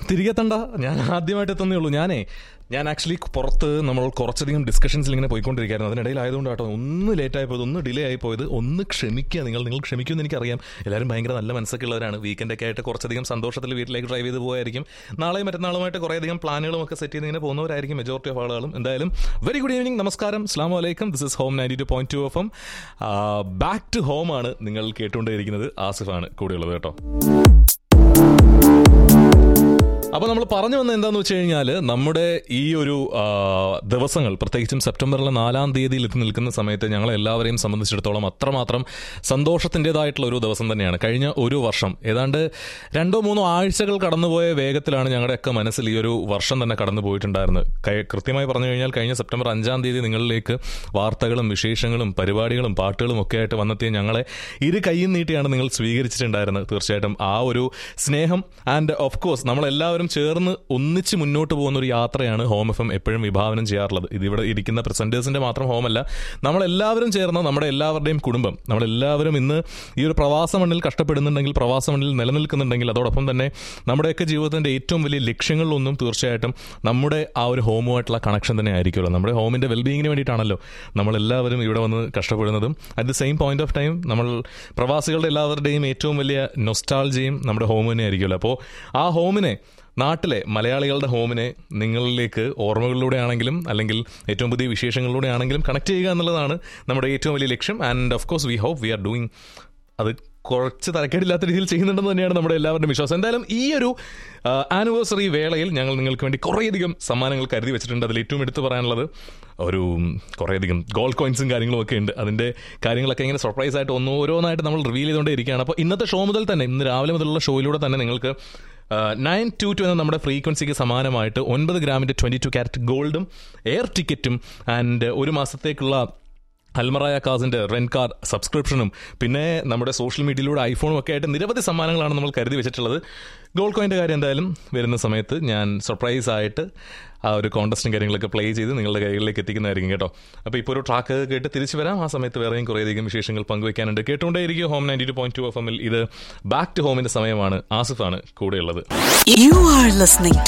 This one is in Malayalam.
തിരികെ തണ്ട ഞാൻ ആദ്യമായിട്ട് എത്തുന്നേ ഉള്ളൂ ഞാനേ ഞാൻ ആക്ച്വലി പുറത്ത് നമ്മൾ കുറച്ചധികം ഡിസ്കഷൻസിൽ ഇങ്ങനെ പോയിക്കൊണ്ടിരിക്കുകയായിരുന്നു അതിനിടയിൽ ആയതുകൊണ്ട് കേട്ടോ ഒന്ന് ലേറ്റ് ആയിപ്പോയത് ഒന്ന് ഡിലേ ആയിപ്പോയത് ഒന്ന് ക്ഷമിക്കുക നിങ്ങൾ നിങ്ങൾ ക്ഷമിക്കുമെന്ന് എനിക്കറിയാം എല്ലാവരും ഭയങ്കര നല്ല മനസ്സൊക്കെ ഉള്ളവരാണ് വീക്കെൻഡൊക്കെ ആയിട്ട് കുറച്ചധികം സന്തോഷത്തിൽ വീട്ടിലേക്ക് ഡ്രൈവ് ചെയ്ത് പോയായിരിക്കും നാളെയും മറ്റന്നാളുമായിട്ട് കുറേയധികം പ്ലാനുകളും ഒക്കെ സെറ്റ് ചെയ്ത് ഇങ്ങനെ പോകുന്നവരായിരിക്കും മെജോറിറ്റി ഓഫ് ആളുകളും എന്തായാലും വെരി ഗുഡ് ഈവനിങ് നമസ്കാരം അസ്ലാം വലൈക്കും this is home ninety two point two F M back to home ആണ് നിങ്ങൾ കേട്ടുകൊണ്ടിരിക്കുന്നത് ആസിഫാണ് കൂടെയുള്ളത് കേട്ടോ അപ്പോൾ നമ്മൾ പറഞ്ഞു വന്നത് എന്താണെന്ന് വെച്ച് കഴിഞ്ഞാൽ നമ്മുടെ ഈ ഒരു ആ, ദിവസങ്ങൾ പ്രത്യേകിച്ചും സെപ്റ്റംബറിലെ നാലാം തീയതിയിൽ എത്തി നിൽക്കുന്ന സമയത്ത് ഞങ്ങളെ എല്ലാവരെയും സംബന്ധിച്ചിടത്തോളം അത്രമാത്രം സന്തോഷത്തിൻ്റെതായിട്ടുള്ള ഒരു ദിവസം തന്നെയാണ് കഴിഞ്ഞ ഒരു വർഷം ഏതാണ്ട് രണ്ടോ മൂന്നോ ആഴ്ചകൾ കടന്നുപോയ വേഗത്തിലാണ് ഞങ്ങളുടെയൊക്കെ മനസ്സിൽ ഈ ഒരു വർഷം തന്നെ കടന്നു പോയിട്ടുണ്ടായിരുന്നത് കൈ- കൃത്യമായി പറഞ്ഞു കഴിഞ്ഞാൽ കഴിഞ്ഞ സെപ്റ്റംബർ അഞ്ചാം തീയതി നിങ്ങളിലേക്ക് വാർത്തകളും വിശേഷങ്ങളും പരിപാടികളും പാട്ടുകളും ഒക്കെ ആയിട്ട് വന്നെത്തിയ ഞങ്ങളെ ഇരു കൈയും നീട്ടിയാണ് നിങ്ങൾ സ്വീകരിച്ചിട്ടുണ്ടായിരുന്നത് തീർച്ചയായിട്ടും ആ ഒരു സ്നേഹം ആൻഡ് ഓഫ് കോഴ്സ് നമ്മളെല്ലാവരും ചേർന്ന് ഒന്നിച്ച് മുന്നോട്ട് പോകുന്ന ഒരു യാത്രയാണ് ഹോം എഫ് എം എപ്പോഴും വിഭാവനം ചെയ്യാറുള്ളത് ഇതിവിടെ ഇരിക്കുന്ന പ്രസന്റേഴ്സിന്റെ മാത്രം ഹോമല്ല നമ്മളെല്ലാവരും ചേർന്ന് നമ്മുടെ എല്ലാവരുടെയും കുടുംബം നമ്മളെല്ലാവരും ഇന്ന് ഈ ഒരു പ്രവാസ മണ്ണിൽ കഷ്ടപ്പെടുന്നുണ്ടെങ്കിൽ പ്രവാസ മണ്ണിൽ നിലനിൽക്കുന്നുണ്ടെങ്കിൽ അതോടൊപ്പം തന്നെ നമ്മുടെയൊക്കെ ജീവിതത്തിന്റെ ഏറ്റവും വലിയ ലക്ഷ്യങ്ങളിലൊന്നും തീർച്ചയായിട്ടും നമ്മുടെ ആ ഒരു ഹോമുമായിട്ടുള്ള കണക്ഷൻ തന്നെ ആയിരിക്കുമല്ലോ നമ്മുടെ ഹോമിന്റെ വെൽബീയിങ്ങിന് വേണ്ടിയിട്ടാണല്ലോ നമ്മളെല്ലാവരും ഇവിടെ വന്ന് കഷ്ടപ്പെടുന്നതും at the same point of time നമ്മൾ പ്രവാസികളുടെ എല്ലാവരുടെയും ഏറ്റവും വലിയ നൊസ്റ്റാൾജിയും നമ്മുടെ ഹോം തന്നെ ആയിരിക്കുമല്ലോ അപ്പോൾ ആ ഹോമിനെ നാട്ടിലെ മലയാളികളുടെ ഹോമിനെ നിങ്ങളിലേക്ക് ഓർമ്മകളിലൂടെ ആണെങ്കിലും അല്ലെങ്കിൽ ഏറ്റവും പുതിയ വിശേഷങ്ങളിലൂടെ ആണെങ്കിലും കണക്ട് ചെയ്യുക എന്നുള്ളതാണ് നമ്മുടെ ഏറ്റവും വലിയ ലക്ഷ്യം and of course we hope we are doing അത് കുറച്ച് തരക്കേടില്ലാത്ത രീതിയിൽ ചെയ്യുന്നുണ്ടെന്ന് തന്നെയാണ് നമ്മുടെ എല്ലാവരുടെയും വിശ്വാസം എന്തായാലും ഈ ഒരു ആനിവേഴ്സറി വേളയിൽ ഞങ്ങൾ നിങ്ങൾക്ക് വേണ്ടി കുറേയധികം സമ്മാനങ്ങൾ കരുതി വെച്ചിട്ടുണ്ട് അതിൽ ഏറ്റവും എടുത്തു പറയാനുള്ളത് ഒരു കുറേയധികം ഗോൾഡ് കോയിൻസും കാര്യങ്ങളും ഒക്കെ ഉണ്ട് അതിൻ്റെ കാര്യങ്ങളൊക്കെ ഇങ്ങനെ സർപ്രൈസ് ആയിട്ട് ഒന്ന് ഓരോന്നായിട്ട് നമ്മൾ റിവീൽ ചെയ്തുകൊണ്ടേ ഇരിക്കുകയാണ് അപ്പോൾ ഇന്നത്തെ ഷോ മുതൽ തന്നെ ഇന്ന് രാവിലെ മുതലുള്ള ഷോയിലൂടെ തന്നെ നിങ്ങൾക്ക് നയൻ ടു ടു എന്ന നമ്മുടെ ഫ്രീക്വൻസിക്ക് സമാനമായിട്ട് ഒൻപത് ഗ്രാമിൻ്റെ ട്വൻറ്റി ടു ക്യാരറ്റ് ഗോൾഡും എയർ ടിക്കറ്റും ആൻഡ് ഒരു മാസത്തേക്കുള്ള അൽമറായ കാസിന്റെ റെൻ കാർ സബ്സ്ക്രിപ്ഷനും പിന്നെ നമ്മുടെ സോഷ്യൽ മീഡിയയിലൂടെ ഐഫോണും ഒക്കെ ആയിട്ട് നിരവധി സമ്മാനങ്ങളാണ് നമ്മൾ കരുതി വെച്ചിട്ടുള്ളത് ഗോൾഡ് കോയിൻ്റെ കാര്യം എന്തായാലും വരുന്ന സമയത്ത് ഞാൻ സർപ്രൈസ് ആയിട്ട് ആ ഒരു കോൺടസ്റ്റും കാര്യങ്ങളൊക്കെ പ്ലേ ചെയ്ത് നിങ്ങളുടെ കൈകളിലേക്ക് എത്തിക്കുന്നതായിരിക്കും കേട്ടോ അപ്പോൾ ഇപ്പോൾ ഒരു ട്രാക്ക് കേട്ട് തിരിച്ചു വരാം ആ സമയത്ത് വേറെയും കുറേയധികം വിശേഷങ്ങൾ പങ്കുവയ്ക്കാനുണ്ട് കേട്ടുകൊണ്ടേയിരിക്കും home ninety two point two F എമ്മിൽ ഇത് ബാക്ക് ടു ഹോമിന്റെ സമയമാണ് ആസിഫാണ് കൂടെയുള്ളത് You are listening